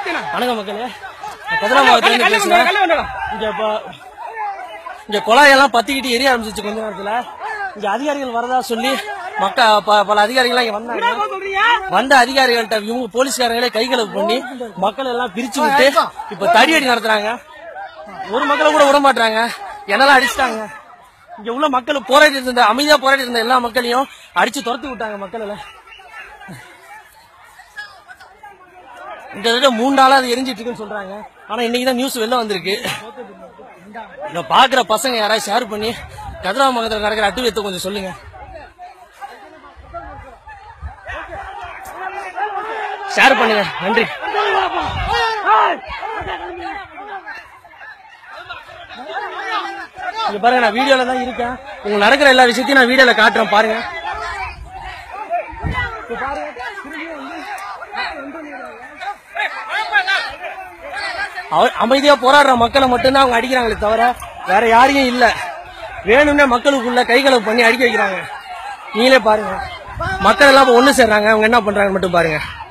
வணக்கம் மக்களே நான் கதிரா மாவட்டத்துல இருந்து பேசுறேன் இங்க இப்போ இங்க குழாயெல்லாம் பத்திக்கிட்டு எரிய ஆரம்பிச்சிச்சு கொஞ்ச நேரத்துல இங்க அதிகாரிகள் வரதா சொல்லி மக்க ப- பல அதிகாரிகள் இங்க வந்தாங்க வந்த அதிகாரிகள்ட்ட இவங்க போலீஸ்காரங்களே கைகலப்பு பண்ணி மக்கள் எல்லாம் பிரிச்சு விட்டு இப்ப தடியடி நடத்துறாங்க ஒரு மக்களை கூட விட மாட்டாங்க என்னெல்லாம் அடிச்சிட்டாங்க இங்க உள்ள மக்கள் போராடி இருந்த அமைதியா போராடி இருந்த எல்லா மக்களையும் அடிச்சு துரத்தி விட்டாங்க மக்கள் எல்லாம் இந்த தடவை மூணு நாளா அது எரிஞ்சிட்டு இருக்குன்னு சொல்றாங்க ஆனா இன்னைக்கு தான் நியூஸ் வெளில வந்திருக்கு இத பாக்குற பசங்க யாராவது ஷேர் பண்ணி கதிராமங்கலத்தில் நடக்கிற அட்டுவியத்தை கொஞ்சம் சொல்லுங்க ஷேர் பண்ணுங்க நன்றி இங்க பாருங்க நான் வீடியோல தான் இருக்கேன் உங்களுக்கு நடக்கிற எல்லா விஷயத்தையும் நான் வீடியோல காட்டுறேன் பாருங்க அவ- அமைதியா போராடுற மக்களை மட்டும்தான் அவங்க அடிக்கிறாங்களே தவிர வேற யாரையும் இல்ல வேணும்னே மக்களுக்குள்ள கைகளை பண்ணி அடிக்க வைக்கிறாங்க நீங்களே பாருங்க மக்கள் எல்லாம் இப்ப ஒண்ணு சேர்றாங்க அவங்க என்ன பண்றாங்க மட்டும் பாருங்க